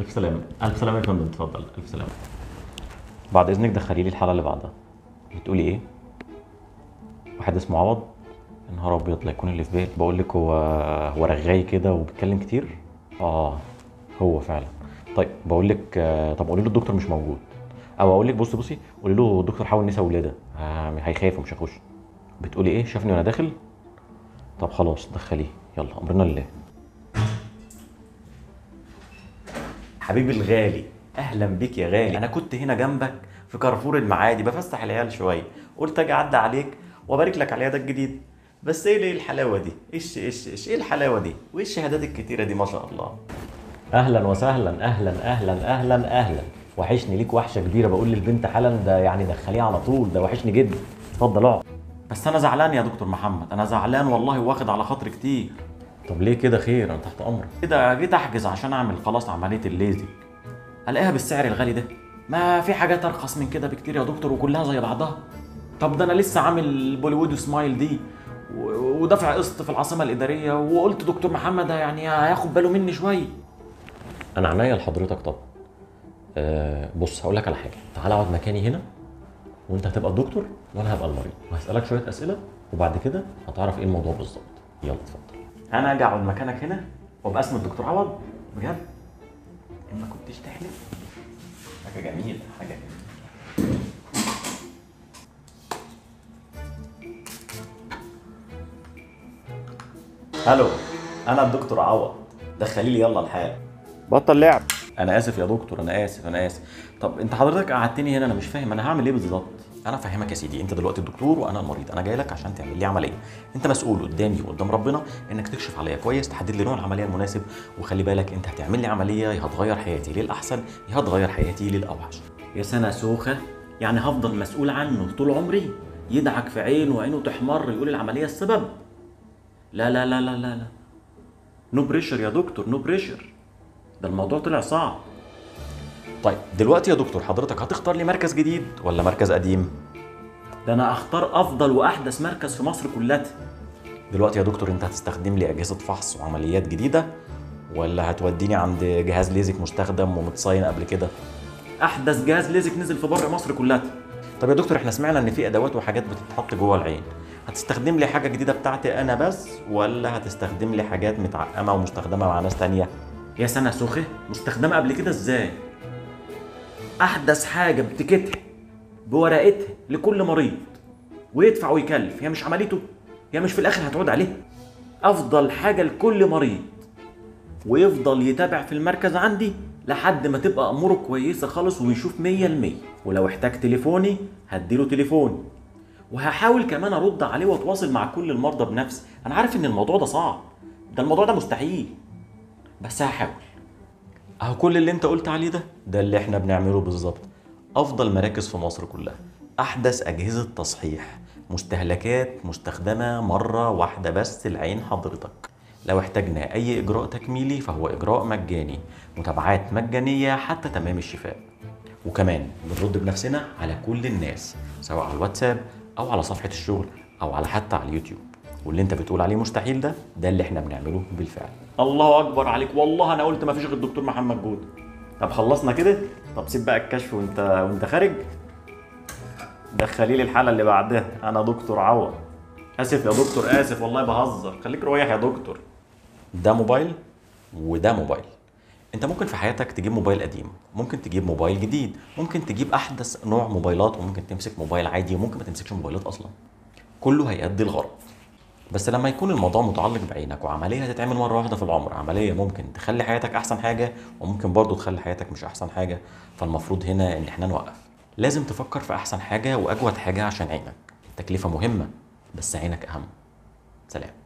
الف سلامه الف سلامه يا فندم اتفضل الف سلامه بعد اذنك دخلي لي الحاله اللي بعدها بتقولي ايه واحد اسمه عوض يا نهار ابيض لا يكون اللي في بالي بقول لك هو هو رغاي كده وبيتكلم كتير اه هو فعلا طيب بقول لك آه، طب قولي له الدكتور مش موجود او اقول لك بصي بصي قولي له الدكتور حاول نسى ولاده آه، هيخاف ومش هيخش بتقولي ايه شافني وانا داخل طب خلاص دخليه يلا امرنا لله حبيبي الغالي اهلا بيك يا غالي انا كنت هنا جنبك في كارفور المعادي بفسح العيال شويه قلت اجي اعدي عليك وابارك لك على يدك الجديد بس ايه ليه الحلاوه دي ايش ايش ايش ايه الحلاوه دي وايه الشهادات الكتيره دي ما شاء الله اهلا وسهلا اهلا اهلا اهلا اهلا وحشني ليك وحشه كبيره بقول للبنت حالا ده يعني دخليه على طول ده وحشني جدا اتفضل اقعد بس انا زعلان يا دكتور محمد انا زعلان والله واخد على خاطري كتير طب ليه كده خير انا تحت امرك كده جيت احجز عشان اعمل خلاص عمليه الليزك الاقيها بالسعر الغالي ده ما في حاجات ارخص من كده بكتير يا دكتور وكلها زي بعضها طب ده انا لسه عامل بوليوود سمايل دي و- ودافع قسط في العاصمه الاداريه وقلت دكتور محمد يعني هياخد باله مني شويه انا عنيا لحضرتك طبعا أه بص هقول لك على حاجه تعالى اقعد مكاني هنا وانت هتبقى الدكتور وانا هبقى المريض وهسالك شويه اسئله وبعد كده هتعرف ايه الموضوع بالظبط يلا اتفضل انا اجي اقعد مكانك هنا وابقى اسم الدكتور عوض بجد ان ما كنتش تحلف حاجه جميله حاجه جميله الو انا الدكتور عوض دخلي لي يلا الحال بطل لعب انا اسف يا دكتور انا اسف انا اسف طب انت حضرتك قعدتني هنا انا مش فاهم انا هعمل ايه بالظبط انا فاهمك يا سيدي انت دلوقتي الدكتور وانا المريض انا جاي لك عشان تعمل لي عمليه انت مسؤول قدامي وقدام ربنا انك تكشف عليا كويس تحدد لي نوع العمليه المناسب وخلي بالك انت هتعمل لي عمليه يا هتغير حياتي للاحسن يا هتغير حياتي للاوحش يا سنه سوخه يعني هفضل مسؤول عنه طول عمري يدعك في عينه وعينه تحمر يقول العمليه السبب لا لا لا لا لا لا نو بريشر يا دكتور نو بريشر ده الموضوع طلع صعب طيب دلوقتي يا دكتور حضرتك هتختار لي مركز جديد ولا مركز قديم ده انا اختار افضل واحدث مركز في مصر كلها دلوقتي يا دكتور انت هتستخدم لي اجهزه فحص وعمليات جديده ولا هتوديني عند جهاز ليزك مستخدم ومتصين قبل كده احدث جهاز ليزك نزل في بر مصر كلها طب يا دكتور احنا سمعنا ان في ادوات وحاجات بتتحط جوه العين هتستخدم لي حاجه جديده بتاعتي انا بس ولا هتستخدم لي حاجات متعقمه ومستخدمه مع ناس تانية يا سنه سخه مستخدمه قبل كده ازاي احدث حاجه بتكتها بورقتها لكل مريض ويدفع ويكلف هي مش عمليته هي مش في الاخر هتعود عليه افضل حاجه لكل مريض ويفضل يتابع في المركز عندي لحد ما تبقى اموره كويسه خالص ويشوف مية المية ولو احتاج تليفوني هديله تليفوني وهحاول كمان ارد عليه واتواصل مع كل المرضى بنفسي انا عارف ان الموضوع ده صعب ده الموضوع ده مستحيل بس هحاول اهو كل اللي انت قلت عليه ده ده اللي احنا بنعمله بالظبط افضل مراكز في مصر كلها احدث اجهزه تصحيح مستهلكات مستخدمه مره واحده بس لعين حضرتك لو احتاجنا اي اجراء تكميلي فهو اجراء مجاني متابعات مجانيه حتى تمام الشفاء وكمان بنرد بنفسنا على كل الناس سواء على الواتساب او على صفحه الشغل او على حتى على اليوتيوب واللي انت بتقول عليه مستحيل ده ده اللي احنا بنعمله بالفعل الله اكبر عليك والله انا قلت ما فيش غير الدكتور محمد جود طب خلصنا كده طب سيب بقى الكشف وانت وانت خارج دخلي لي الحاله اللي بعدها انا دكتور عوض اسف يا دكتور اسف والله بهزر خليك ريح يا دكتور ده موبايل وده موبايل انت ممكن في حياتك تجيب موبايل قديم ممكن تجيب موبايل جديد ممكن تجيب احدث نوع موبايلات وممكن تمسك موبايل عادي وممكن ما تمسكش موبايلات اصلا كله هيأدي الغرض بس لما يكون الموضوع متعلق بعينك وعمليه هتتعمل مره واحده في العمر عمليه ممكن تخلي حياتك احسن حاجه وممكن برضو تخلي حياتك مش احسن حاجه فالمفروض هنا ان احنا نوقف لازم تفكر في احسن حاجه واجود حاجه عشان عينك التكلفه مهمه بس عينك اهم سلام